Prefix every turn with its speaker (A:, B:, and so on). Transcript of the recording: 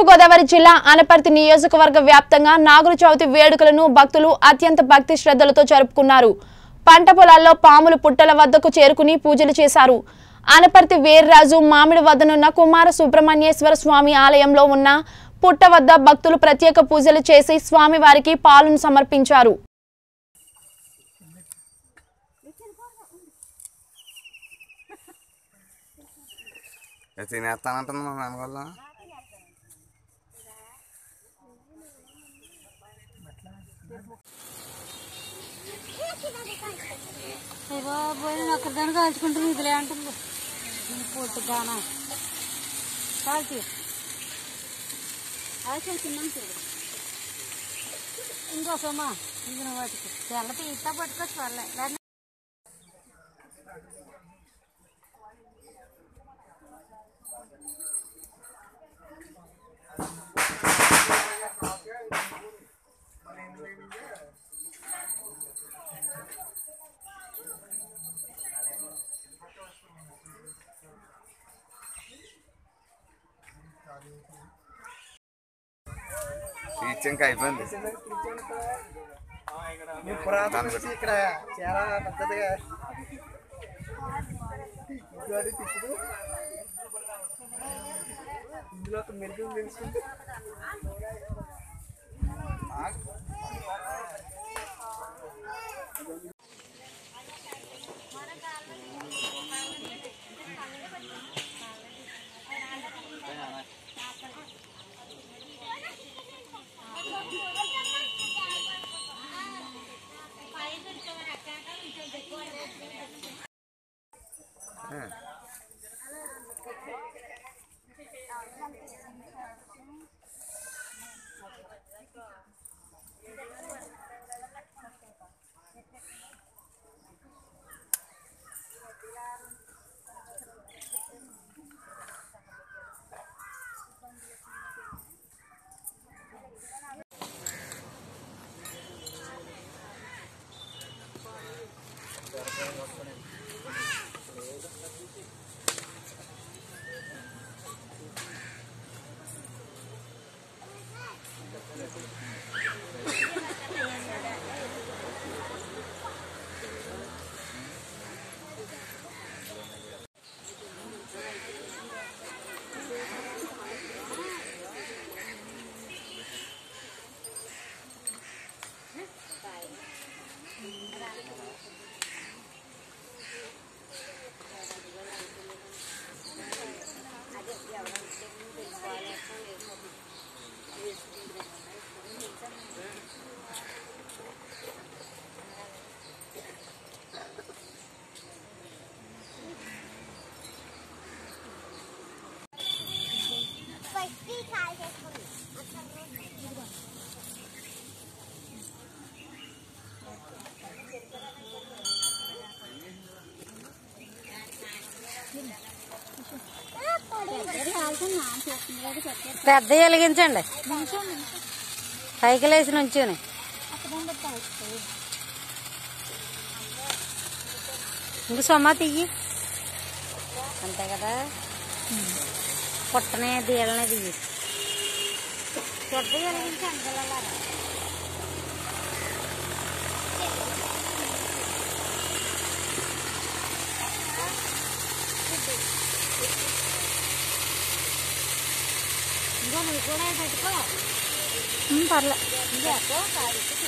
A: తూర్పుగోదావరి జిల్లా ఆనపర్తి నియోజకవర్గ వ్యాప్తంగా నాగుల చవితి వేడుకలను భక్తులు అత్యంత భక్తి శ్రద్ధలతో జరుపుకున్నారు పంట పొలాల్లో పాములు పుట్టల వద్దకు చేరుకుని పూజలు చేశారు ఆనపర్తి వీర్రాజు మామిడి వద్దనున్న కుమార సుబ్రహ్మణ్యేశ్వర స్వామి ఆలయంలో ఉన్న పుట్ట వద్ద భక్తులు ప్రత్యేక పూజలు చేసి స్వామివారికి పాలను సమర్పించారు
B: ఇది తినేస్తానంటుంది మా మేనగోళ్ళ
C: అయ్య బాబోయ్ నేను ఒక్కదాన్ని కాల్చుకుంటాను ఇదిలే అంటుంది పొట్టుగానా కాల్చి అది తిన్నాం చూడు ఇంకో సొమ్మా ఇందులో వాటికి తెల్ల తీస్తా పట్టుకోవచ్చు వాళ్ళే లేకపోతే
B: స్వీట్స్ ఇంకా అయిపోయింది
D: మీ పురాతన నుంచి ఇక్కడ చాలా పెద్దదిగా ఇంకోటి తిప్పుడు ఇందులో ఒక మెరుగు తెలుసుకుంటే
C: పెద్ద వెలిగించండి సైకిల్ వేసి నుంచుని ఇంక సొమ్మ తీయి అంతే కదా పుట్టనే దీళ్ళనే తీయి పెద్ద వెలిగించండి పిల్లలారా ఇంకో నువ్వు కూడా పెట్టుకో పర్లే ఇంకో కాదు